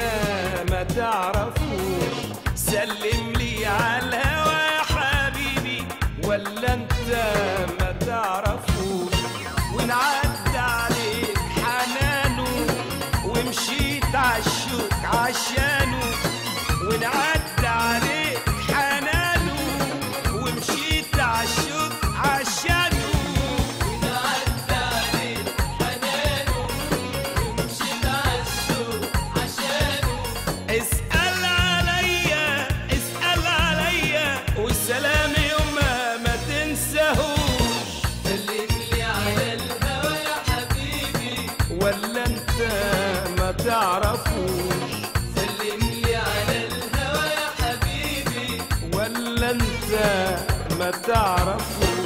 ما تعرفوش سلم لي على الهوى يا حبيبي ولا انت ما تعرفوش ونعدى عليك حنانه ومشيت عالشوك عشانه ونعدى عليك حنانه ومشيت عالشوك عشانه ونعدى عليك حنانه ومشيت عالشوق عشانه اسأل عليا اسأل عليا والسلام يوم ما تنساهوش سلم لي على الهوى يا حبيبي ولا انت ما تعرفوش سلم لي على الهوى يا حبيبي ولا انت ما تعرفوش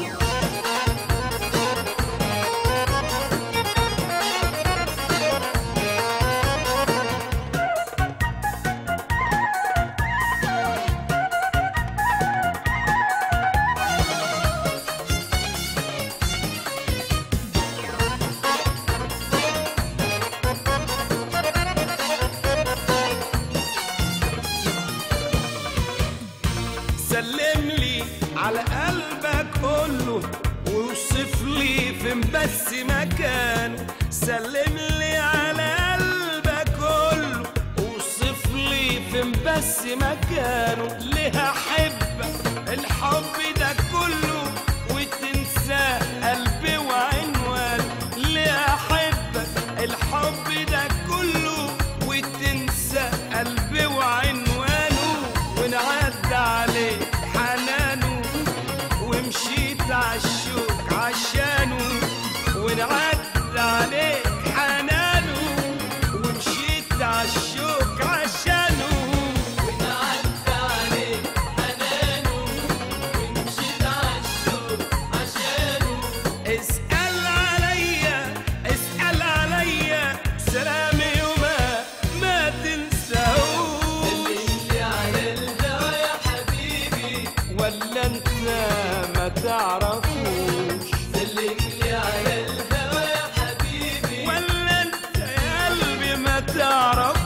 سلم لي على قلبك كله ووصف لي فين بس مكانه سلم لي على قلبك كله ووصف لي فين بس مكانه ليه احبك الحب ده كله وتنسى قلبي وعنوانه ليه احبك الحب ده كله وتنسى قلبي وعنوانه ونعدى عليه حنانه ومشيت عالشوك عشانه ونعدى عليه حنانه ومشيت عالشوك عشانه ونعدى عليك حنانه ومشيت عالشوق عشانه اسأل عليا اسأل عليا سلامي وما ما تنساهوش سلم لي على الهوى يا حبيبي ولا انت ما تعرفوش سلم لي على الهوى يا حبيبي ولا انت يا قلبي ما تعرفوش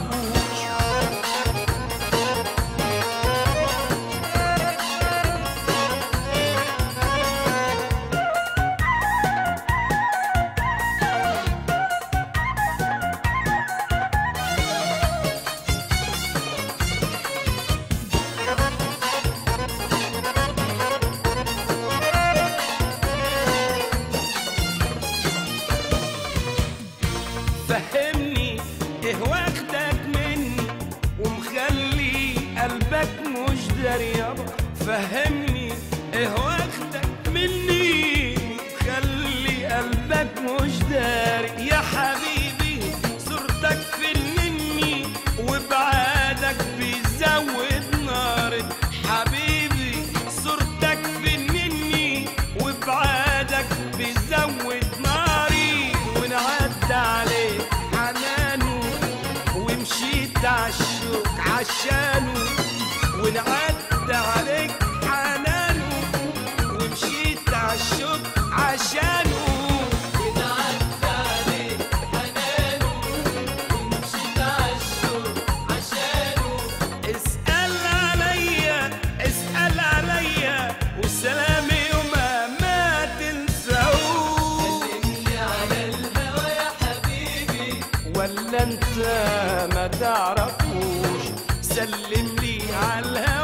فهمني ايه واخدك مني ومخلي قلبك مش داري يابا فهمني ايه واخدك مني ومخلي قلبك مش داري يا حبيبي صورتك فنني وبعادك بيزود ناري حبيبي صورتك فنني وبعادك بيزود ناري ونعدى عليه حنانه ومشيت عالشوك عشانه ونعدى عليك حنانه ومشيت عالشوك عشانه ونعدى عليك حنانه ومشيت عالشوق عشانه اسأل عليا اسأل عليا والسلام يوما ما تنساهوش سلم لي على الهوى يا حبيبي ولا انت ما تعرفوش سلم لي على الهوى